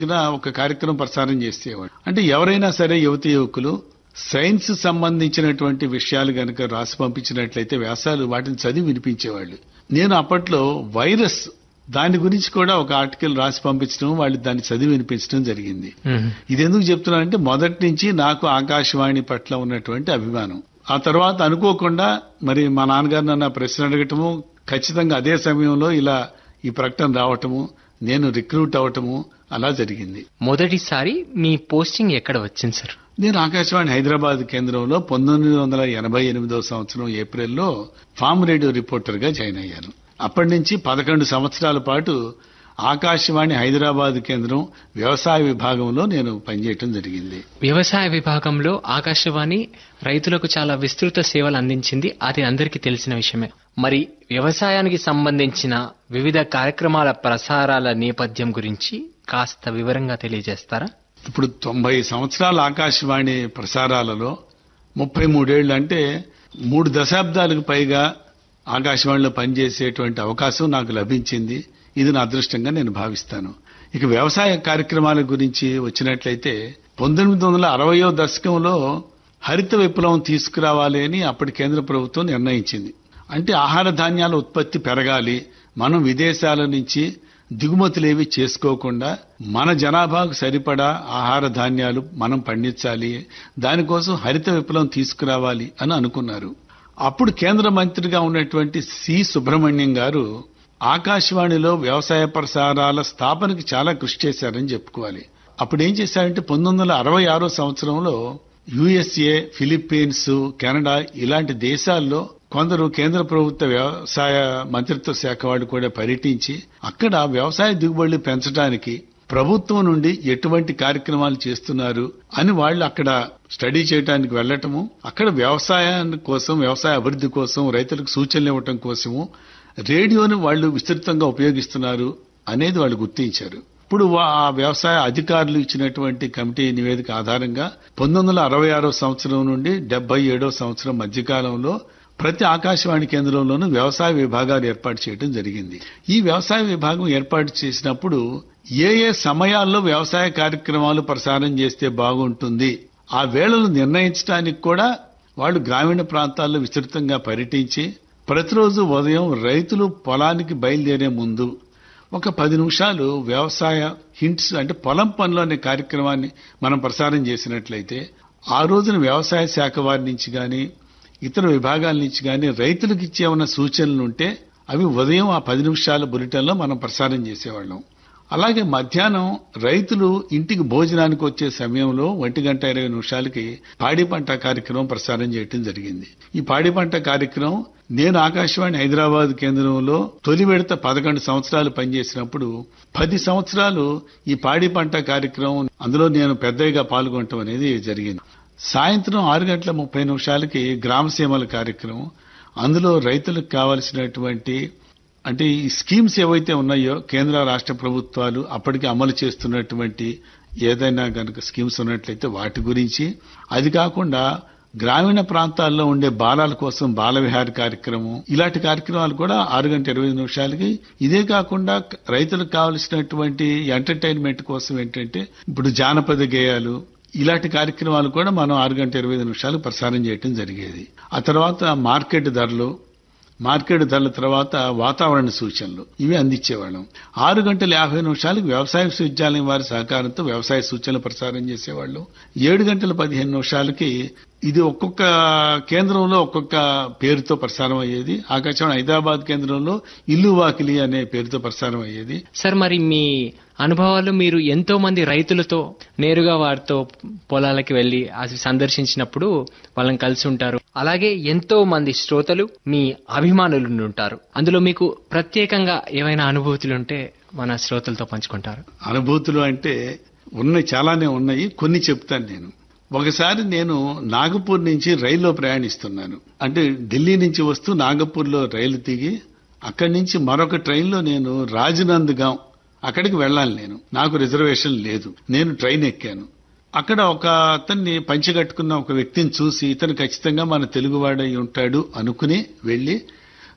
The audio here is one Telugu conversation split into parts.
ఇలా ఒక కార్యక్రమం ప్రసారం చేసేవాడు అంటే ఎవరైనా సరే యువతి యువకులు సైన్స్ సంబంధించినటువంటి విషయాలు గనక రాసి పంపించినట్లయితే వ్యాసాలు వాటిని చదివి వినిపించేవాళ్ళు నేను అప్పట్లో వైరస్ దాని గురించి కూడా ఒక ఆర్టికల్ రాసి పంపించడం వాళ్ళు దాన్ని చదివి వినిపించడం జరిగింది మ్మ్. ఇది ఎందుకు చెప్తున్నానంటే మొదటి నుంచి నాకు ఆకాశవాణి పట్ల ఉన్నటువంటి అభిమానం ఆ తర్వాత అనుకోకుండా మరి మా నాన్నగారు నన్ను ఆ ప్రశ్న అడగటము ఖచ్చితంగా అదే సమయంలో ఇలా ఈ ప్రకటన రావటము నేను రిక్రూట్ అవటము అలా జరిగింది మొదటిసారి మీ పోస్టింగ్ ఎక్కడ వచ్చింది సార్ నేను ఆకాశవాణి హైదరాబాద్ కేంద్రంలో పంతొమ్మిది వందల ఎనభై ఎనిమిదో సంవత్సరం ఏప్రిల్లో ఫామ్ రేడియో రిపోర్టర్ గా జాయిన్ అయ్యాను అప్పటి నుంచి పదకొండు సంవత్సరాల పాటు ఆకాశవాణి హైదరాబాద్ కేంద్రం వ్యవసాయ విభాగంలో నేను పనిచేయటం జరిగింది వ్యవసాయ విభాగంలో ఆకాశవాణి రైతులకు చాలా విస్తృత సేవలు అందించింది అది అందరికీ తెలిసిన విషయమే మరి వ్యవసాయానికి సంబంధించిన వివిధ కార్యక్రమాల ప్రసారాల నేపథ్యం గురించి కాస్త వివరంగా తెలియజేస్తారా ఇప్పుడు తొంభై సంవత్సరాల ఆకాశవాణి ప్రసారాలలో ముప్పై మూడేళ్లు అంటే మూడు దశాబ్దాలకు పైగా ఆకాశవాణిలో పనిచేసేటువంటి అవకాశం నాకు లభించింది ఇది నా అదృష్టంగా నేను భావిస్తాను ఇక వ్యవసాయ కార్యక్రమాల గురించి వచ్చినట్లయితే పంతొమ్మిది వందల అరవయో దశకంలో హరిత విప్లవం తీసుకురావాలి అని అప్పటి కేంద్ర ప్రభుత్వం నిర్ణయించింది అంటే ఆహార ధాన్యాల ఉత్పత్తి పెరగాలి మనం విదేశాల నుంచి దిగుమతులేవి చేసుకోకుండా మన జనాభాకు సరిపడా ఆహార ధాన్యాలు మనం పండించాలి దానికోసం హరిత విప్లవం తీసుకురావాలి అని అనుకున్నారు అప్పుడు కేంద్ర మంత్రిగా ఉన్నటువంటి సి సుబ్రహ్మణ్యం గారు ఆకాశవాణిలో వ్యవసాయ ప్రసారాల స్థాపనకి చాలా కృషి చేశారని చెప్పుకోవాలి అప్పుడు ఏం చేశారంటే పంతొమ్మిది వందల అరవై ఆరో సంవత్సరంలో యుఎస్ఏ ఫిలిప్పీన్స్ కెనడా ఇలాంటి దేశాల్లో కొందరు కేంద్ర ప్రభుత్వ వ్యవసాయ మంత్రిత్వ శాఖ వాళ్ళు కూడా పర్యటించి అక్కడ వ్యవసాయ దిగుబడులు పెంచడానికి ప్రభుత్వం నుండి ఎటువంటి కార్యక్రమాలు చేస్తున్నారు అని వాళ్ళు అక్కడ స్టడీ చేయడానికి వెళ్ళటము అక్కడ వ్యవసాయాన్ని కోసం వ్యవసాయ అభివృద్ధి కోసం రైతులకు సూచనలు ఇవ్వటం కోసము రేడియోని వాళ్ళు విస్తృతంగా ఉపయోగిస్తున్నారు అనేది వాళ్ళు గుర్తించారు ఇప్పుడు వా- ఆ వ్యవసాయ అధికారులు ఇచ్చినటువంటి కమిటీ నివేదిక ఆధారంగా పంతొమ్మిది వందల అరవై ఆరో సంవత్సరం నుండి డెబ్బై ఏడో సంవత్సరం మధ్యకాలంలో ప్రతి ఆకాశవాణి కేంద్రంలోనూ వ్యవసాయ విభాగాలు ఏర్పాటు చేయడం జరిగింది ఈ వ్యవసాయ విభాగం ఏర్పాటు చేసినప్పుడు ఏ ఏ సమయాల్లో వ్యవసాయ కార్యక్రమాలు ప్రసారం చేస్తే బాగుంటుంది ఆ వేళలు నిర్ణయించడానికి కూడా వాళ్ళు గ్రామీణ ప్రాంతాల్లో విస్తృతంగా పర్యటించి ప్రతిరోజు ఉదయం రైతులు పొలానికి బయలుదేరే ముందు ఒక పది నిమిషాలు వ్యవసాయ హింట్స్ అంటే పొలం పనులు అనే కార్యక్రమాన్ని మనం ప్రసారం చేసినట్లయితే ఆ రోజున వ్యవసాయ శాఖ వారి నుంచి కానీ ఇతర విభాగాల నుంచి కానీ రైతులకు ఇచ్చే ఉన్న సూచనలు ఉంటే అవి ఉదయం ఆ పది నిమిషాల బులెటిన్లో మనం ప్రసారం చేసేవాళ్ళం అలాగే మధ్యాహ్నం రైతులు ఇంటికి భోజనానికి వచ్చే సమయంలో ఒంటి గంట ఇరవై నిమిషాలకి పాడి పంట కార్యక్రమం ప్రసారం చేయటం జరిగింది ఈ పాడి పంట కార్యక్రమం నేను ఆకాశవాణి హైదరాబాద్ కేంద్రంలో తొలి విడత పదకొండు సంవత్సరాలు పనిచేసినప్పుడు పది సంవత్సరాలు ఈ పాడి పంట కార్యక్రమం అందులో నేను పెద్దగా పాల్గొనటం అనేది జరిగింది సాయంత్రం ఆరు గంటల ముప్పై నిమిషాలకి గ్రామసీమల కార్యక్రమం అందులో రైతులకు కావలసినటువంటి అంటే ఈ స్కీమ్స్ ఏవైతే ఉన్నాయో కేంద్ర రాష్ట్ర ప్రభుత్వాలు అప్పటికి అమలు చేస్తున్నటువంటి ఏదైనా గనుక స్కీమ్స్ ఉన్నట్లయితే వాటి గురించి అది కాకుండా గ్రామీణ ప్రాంతాల్లో ఉండే బాలల కోసం బాల విహార కార్యక్రమం ఇలాంటి కార్యక్రమాలు కూడా ఆరు గంట ఇరవై నిమిషాలకి ఇదే కాకుండా రైతులకు కావలసినటువంటి ఎంటర్టైన్మెంట్ కోసం ఏంటంటే ఇప్పుడు జానపద గేయాలు ఇలాంటి కార్యక్రమాలు కూడా మనం ఆరు గంట ఇరవై ఐదు నిమిషాలు ప్రసారం చేయటం జరిగేది ఆ తర్వాత మార్కెట్ ధరలు మార్కెట్ ధరల తర్వాత వాతావరణ సూచనలు ఇవి అందించేవాళ్ళం ఆరు గంటల యాభై నిమిషాలకు వ్యవసాయ విశ్వవిద్యాలయం వారి సహకారంతో వ్యవసాయ సూచనలు ప్రసారం చేసేవాళ్ళు ఏడు గంటల పదిహేను నిమిషాలకి ఇది ఒక్కొక్క కేంద్రంలో ఒక్కొక్క పేరుతో ప్రసారం అయ్యేది ఆకాశవాణి హైదరాబాద్ కేంద్రంలో ఇల్లు వాకిలి అనే పేరుతో ప్రసారం అయ్యేది సార్ మరి మీ అనుభవాలు మీరు ఎంతో మంది రైతులతో నేరుగా వారితో పొలాలకి వెళ్లి అది సందర్శించినప్పుడు వాళ్ళని కలిసి ఉంటారు అలాగే ఎంతో మంది శ్రోతలు మీ అభిమానులు ఉంటారు అందులో మీకు ప్రత్యేకంగా ఏవైనా అనుభూతులు ఉంటే మన శ్రోతలతో పంచుకుంటారు అనుభూతులు అంటే ఉన్నాయి చాలానే ఉన్నాయి కొన్ని చెప్తాను నేను ఒకసారి నేను నాగపూర్ నుంచి రైల్లో ప్రయాణిస్తున్నాను అంటే ఢిల్లీ నుంచి వస్తూ నాగపూర్లో రైలు దిగి అక్కడి నుంచి మరొక ట్రైన్లో నేను రాజనందగాం అక్కడికి వెళ్ళాలి నేను నాకు రిజర్వేషన్ లేదు నేను ట్రైన్ ఎక్కాను అక్కడ ఒక అతన్ని పంచగట్టుకున్న ఒక వ్యక్తిని చూసి ఇతను ఖచ్చితంగా మన తెలుగువాడై ఉంటాడు అనుకుని వెళ్ళి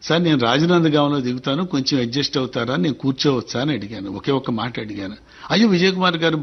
సార్ నేను రాజనందగాంలో దిగుతాను కొంచెం అడ్జస్ట్ అవుతారా నేను కూర్చోవచ్చా అని అడిగాను ఒకే ఒక్క మాట అడిగాను అయ్యో విజయ్ కుమార్ గారు